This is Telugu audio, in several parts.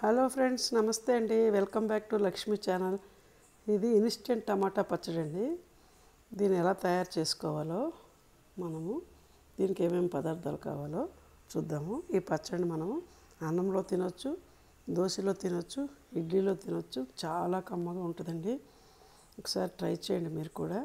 హలో ఫ్రెండ్స్ నమస్తే అండి welcome back to Lakshmi channel ఇది ఇన్స్టెంట్ టమాటా పచ్చడి అండి దీన్ని ఎలా తయారు చేసుకోవాలో మనము దీనికి ఏమేమి పదార్థాలు కావాలో చూద్దాము ఈ పచ్చడిని మనము అన్నంలో తినొచ్చు దోశలో తినొచ్చు ఇడ్లీలో తినొచ్చు చాలా కమ్మగా ఉంటుందండి ఒకసారి ట్రై చేయండి మీరు కూడా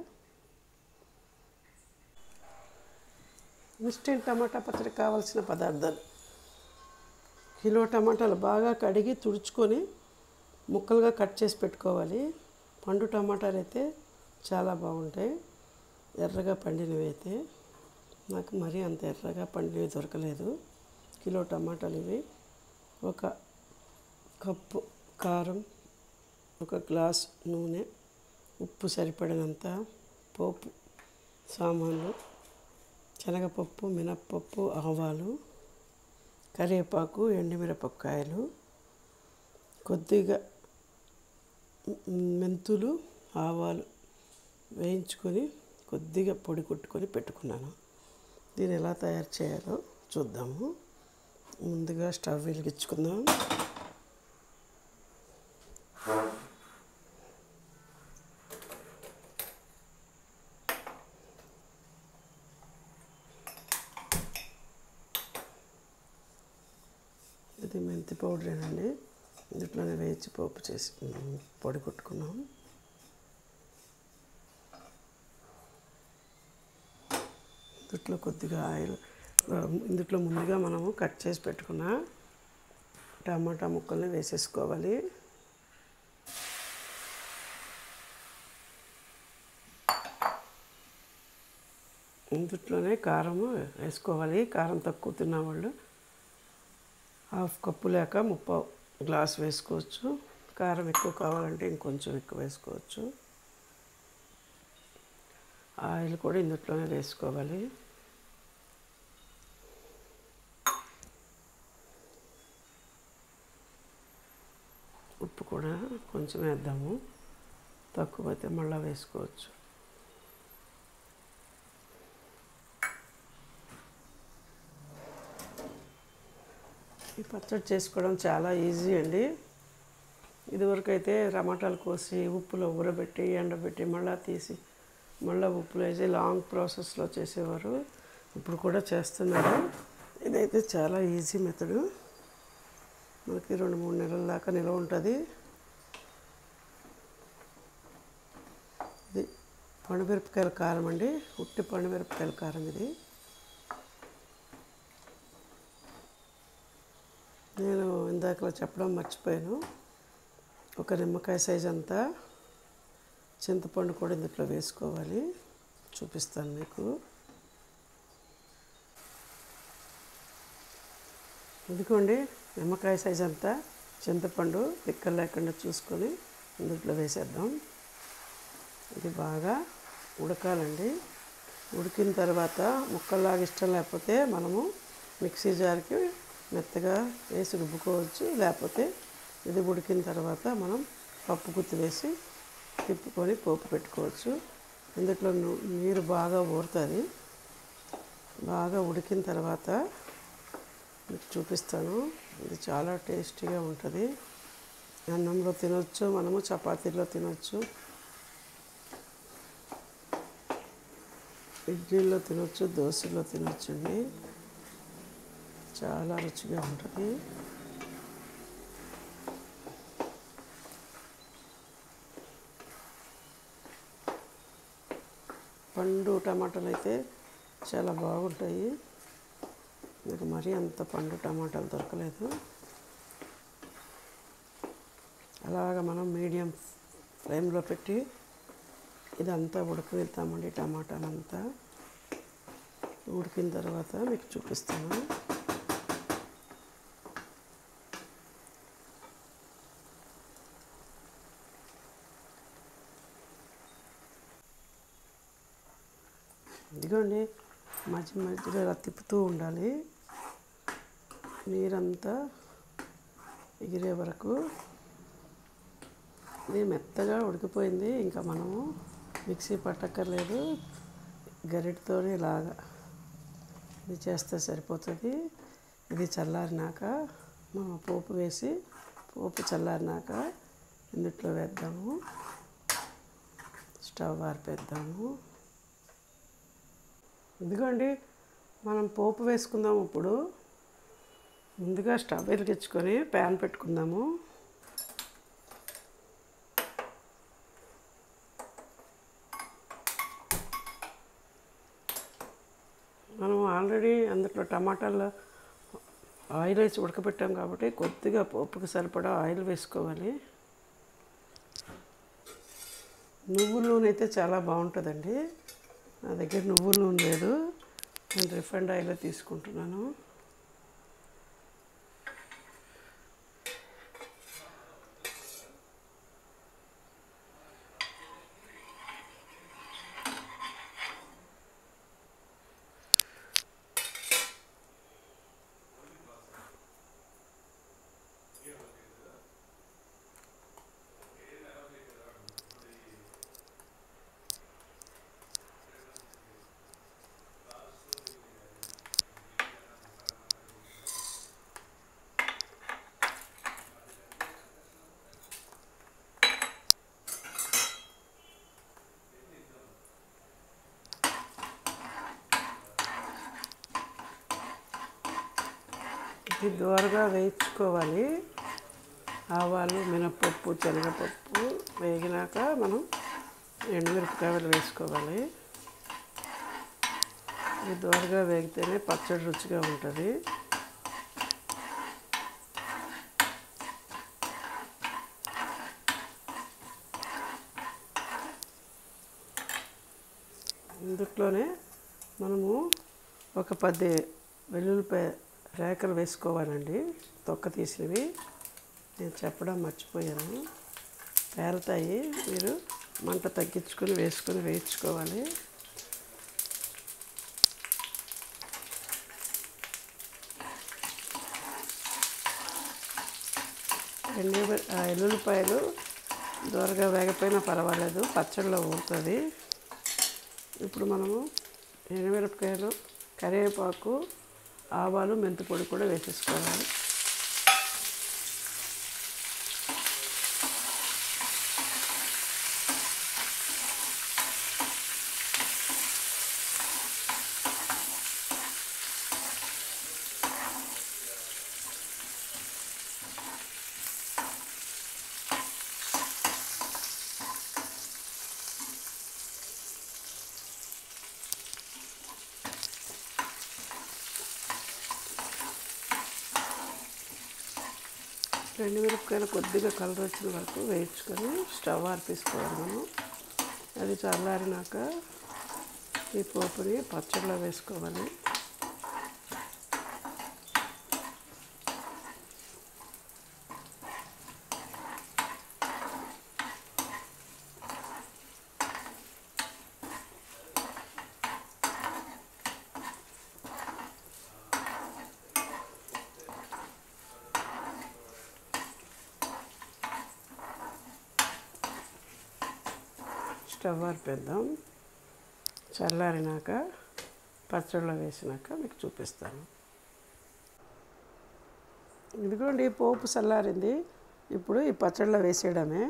ఇన్స్టెంట్ టమాటా పచ్చడి కావాల్సిన పదార్థాలు కిలో టమాటాలు బాగా కడిగి తుడుచుకొని ముక్కలుగా కట్ చేసి పెట్టుకోవాలి పండు టమాటాలు అయితే చాలా బాగుంటాయి ఎర్రగా పండినవి అయితే నాకు మరీ అంత ఎర్రగా పండినవి దొరకలేదు కిలో టమాటాలు ఇవి ఒక కప్పు కారం ఒక గ్లాస్ నూనె ఉప్పు సరిపడినంత పోపు సామాన్లు శనగపప్పు మినప్పప్పు ఆవాలు కరివేపాకు ఎండుమిరపకాయలు కొద్దిగా మెంతులు ఆవాలు వేయించుకొని కొద్దిగా పొడి కొట్టుకొని పెట్టుకున్నాను దీన్ని ఎలా తయారు చేయాలో చూద్దాము ముందుగా స్టవ్ వెలిగించుకుందాం ఇది మెంతి పౌడరేనండి ఇందులోనే వేయించి పోపు చేసి పొడి కొట్టుకున్నాం ఇందులో కొద్దిగా ఆయిల్ ఇందులో ముందుగా మనము కట్ చేసి పెట్టుకున్న టమాటా ముక్కల్ని వేసేసుకోవాలి ఇందులోనే కారము వేసుకోవాలి కారం తక్కువ తిన్నవాళ్ళు హాఫ్ కప్పు లేక ముప్పావు గ్లాస్ వేసుకోవచ్చు కారం ఎక్కువ కావాలంటే ఇంకొంచెం ఎక్కువ వేసుకోవచ్చు ఆయిల్ కూడా ఇందులోనే వేసుకోవాలి ఉప్పు కూడా కొంచెం వేద్దాము తక్కువ అయితే మళ్ళీ వేసుకోవచ్చు ఈ పచ్చడి చేసుకోవడం చాలా ఈజీ అండి ఇదివరకు అయితే టమాటాలు కోసి ఉప్పులో ఊరబెట్టి ఎండబెట్టి మళ్ళీ తీసి మళ్ళీ ఉప్పులో వేసి లాంగ్ ప్రాసెస్లో చేసేవారు ఇప్పుడు కూడా చేస్తున్నారు ఇదైతే చాలా ఈజీ మెథడు మనకి రెండు మూడు నెలల దాకా నిల్వ ఉంటుంది ఇది పండుమిరపకాయల కారం అండి ఉట్టి పండుమిరపకాయల కారం ఇది నేను ఇందాకలా చెప్పడం మర్చిపోయాను ఒక నిమ్మకాయ సైజ్ అంతా చింతపండు కూడా ఇందులో వేసుకోవాలి చూపిస్తాను మీకు ఇదిగోండి నిమ్మకాయ సైజ్ అంతా చింతపండు పిక్కలు లేకుండా చూసుకొని ఇందులో వేసేద్దాం ఇది బాగా ఉడకాలండి ఉడికిన తర్వాత ముక్కల్లాగా ఇష్టం లేకపోతే మనము మిక్సీ జార్కి మెత్తగా వేసి రుబ్బుకోవచ్చు లేకపోతే ఇది ఉడికిన తర్వాత మనం పప్పు గుత్తి వేసి తిప్పుకొని పోపు పెట్టుకోవచ్చు ఇందులో నీరు బాగా ఊరుతుంది బాగా ఉడికిన తర్వాత మీకు చూపిస్తాను ఇది చాలా టేస్టీగా ఉంటుంది అన్నంలో తినొచ్చు మనము చపాతీలో తినొచ్చు ఇడ్లీలో తినొచ్చు దోశలో తినొచ్చండి చాలా రుచిగా ఉంటుంది పండు టమాటాలు అయితే చాలా బాగుంటాయి మీకు మరీ అంత పండు టమాటాలు దొరకలేదు అలాగ మనం మీడియం ఫ్లేమ్లో పెట్టి ఇదంతా ఉడకనిద్దామండి టమాటాలంతా ఉడికిన తర్వాత మీకు చూపిస్తాను ఇదిగోండి మధ్య మధ్యలో ఇలా తిప్పుతూ ఉండాలి నీరంతా ఎగిరే వరకు ఇది మెత్తగా ఉడికిపోయింది ఇంకా మనము మిక్సీ పట్టక్కర్లేదు గరిటతో ఇలాగా ఇది చేస్తే సరిపోతుంది ఇది చల్లారినాక మనం పోపు వేసి పోపు చల్లారినాక ఇందుట్లో వేద్దాము స్టవ్ ఆర్పేద్దాము ఇదిగోండి మనం పోపు వేసుకుందాము ఇప్పుడు ముందుగా స్టవ్ వెలిగించుకొని ప్యాన్ పెట్టుకుందాము మనం ఆల్రెడీ అందులో టమాటాలు ఆయిల్ వేసి ఉడకబెట్టాం కాబట్టి కొద్దిగా పోపుకి సరిపడా ఆయిల్ వేసుకోవాలి నువ్వుల నూనె అయితే చాలా బాగుంటుందండి నా దగ్గర నువ్వుల నూనె లేదు నేను రిఫైండ్ ఆయిల్ తీసుకుంటున్నాను ఇది దోరగా వేయించుకోవాలి ఆవాలు మినపప్పు శనగపప్పు వేగినాక మనం ఎండుమిరపకాయలు వేసుకోవాలి ఇది దోరగా వేగితేనే పచ్చడి రుచిగా ఉంటుంది ఇందుట్లోనే మనము ఒక పది వెల్లుల్లిపాయ రేకలు వేసుకోవాలండి తొక్క తీసినవి నేను చెప్పడం మర్చిపోయాను పేలుతాయి మీరు మంట తగ్గించుకొని వేసుకొని వేయించుకోవాలి రెండు ఆ ఎల్లుల్లిపాయలు దూరగా వేగపోయినా పర్వాలేదు పచ్చడిలో ఊరుతుంది ఇప్పుడు మనము ఎండుమిరపకాయలు కరివేపాకు ఆవాలు మెంతి పొడి కూడా వేసేసుకోవాలి రెండు మిరపకాయలు కొద్దిగా కలర్ వచ్చిన వరకు వేయించుకొని స్టవ్ ఆర్పేసుకోవాలి మనం అది చల్లారినాక ఈ పోపుని పచ్చడిలో వేసుకోవాలి స్టవ్ ఆర్పేద్దాం చల్లారినాక పచ్చడిలో వేసినాక మీకు చూపిస్తాను ఇదిగోండి పోపు చల్లారింది ఇప్పుడు ఈ పచ్చడిలో వేసేయడమే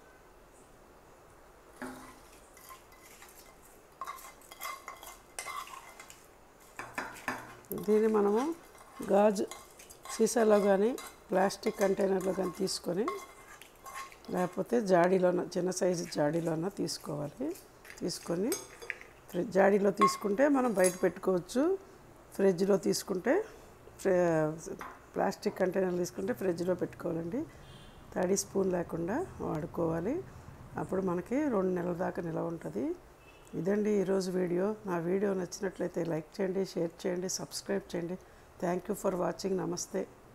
దీన్ని మనము గాజు సీసాలో కానీ ప్లాస్టిక్ కంటైనర్లో కానీ తీసుకొని లేకపోతే జాడీలోన చిన్న సైజు జాడీలోన తీసుకోవాలి తీసుకొని ఫ్రిడ్జ్ జాడీలో తీసుకుంటే మనం బయట పెట్టుకోవచ్చు ఫ్రిడ్జ్లో తీసుకుంటే ఫ్రి- ప్లాస్టిక్ కంటైనర్ తీసుకుంటే ఫ్రిడ్జ్లో పెట్టుకోవాలండి తడి స్పూన్ లేకుండా వాడుకోవాలి అప్పుడు మనకి రెండు నెలల దాకా నిలవ ఉంటుంది ఇదండి ఈరోజు వీడియో నా వీడియో నచ్చినట్లయితే లైక్ చేయండి షేర్ చేయండి సబ్స్క్రైబ్ చేయండి థ్యాంక్ యూ ఫర్ వాచింగ్ నమస్తే